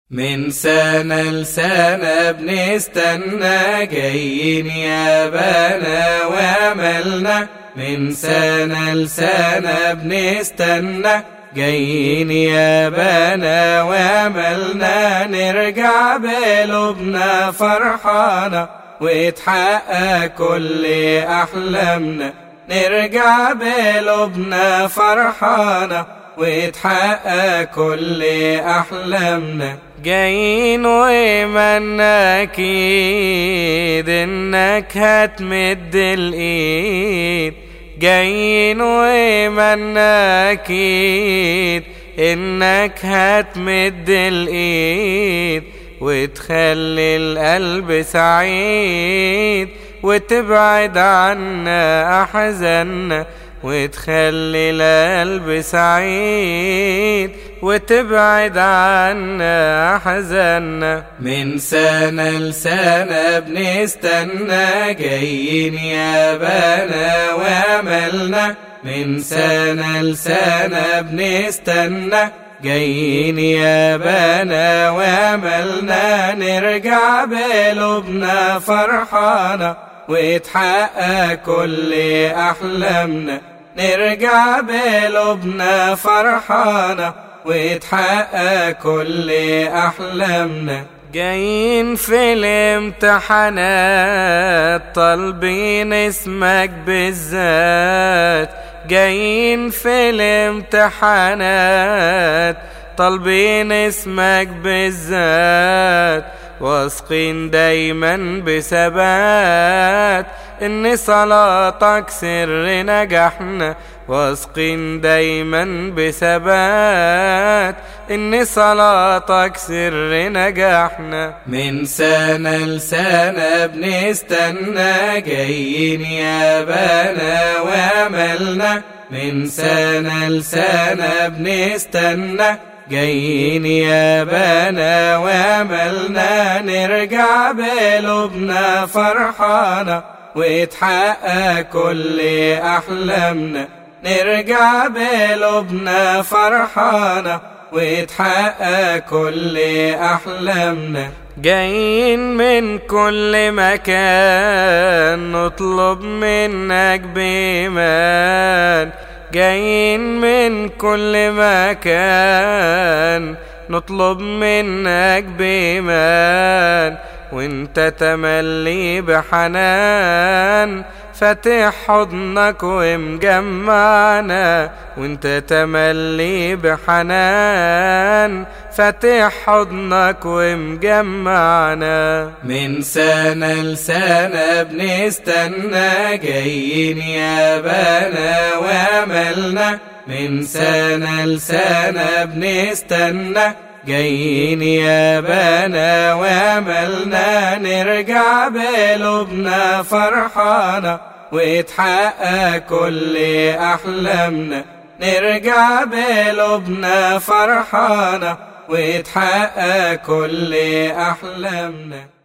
من سنة لسنة بنستنى جايين يا بنا واملنا من سنة لسنة بنستنى جايين يا بنا واملنا نرجع بقلوبنا فرحانة ويتحقق كل أحلامنا نرجع بقلوبنا فرحانة ويتحقق كل أحلامنا جايين وإيماننا أكيد إنك هتمد الإيد جايين وإيماننا أكيد إنك هتمد الإيد وتخلي القلب سعيد وتبعد عنا أحزاننا وتخلي القلب سعيد وتبعد عنا أحزاننا من سنة لسنة بنستنى جايين يا بنا واملنا من سنة لسنة بنستنى جايين يا بنا واملنا نرجع بقلوبنا فرحانة ويتحقق كل أحلامنا نرجع بقلوبنا فرحانة ويتحقق كل أحلامنا جايين في الامتحانات طالبين اسمك بالذات جايين في الامتحانات طالبين اسمك بالذات واثقين دايما بثبات ان صلاتك سر نجاحنا واثقين دايما بثبات ان صلاتك سر نجاحنا من سنة لسنة بنستنى جايين يا بنا واملنا من سنة لسنة بنستنى جايين يا بنا واملنا نرجع بقلوبنا فرحانة ويتحقق كل أحلامنا نرجع بقلوبنا فرحانة ويتحقق كل أحلامنا جايين من كل مكان نطلب منك بإيمان جايين من كل مكان نطلب منك بإيمان وانت تملي بحنان فاتح حضنك ومجمعنا وانت تملي بحنان فاتح حضنك ومجمعنا من سنة لسنة بنستنى جايين يا بنا واملنا من سنة لسنة بنستنى جايين يا بنا واملنا نرجع بقلوبنا فرحانة ويتحقق كل أحلامنا نرجع بقلوبنا فرحانة ويتحقق كل أحلامنا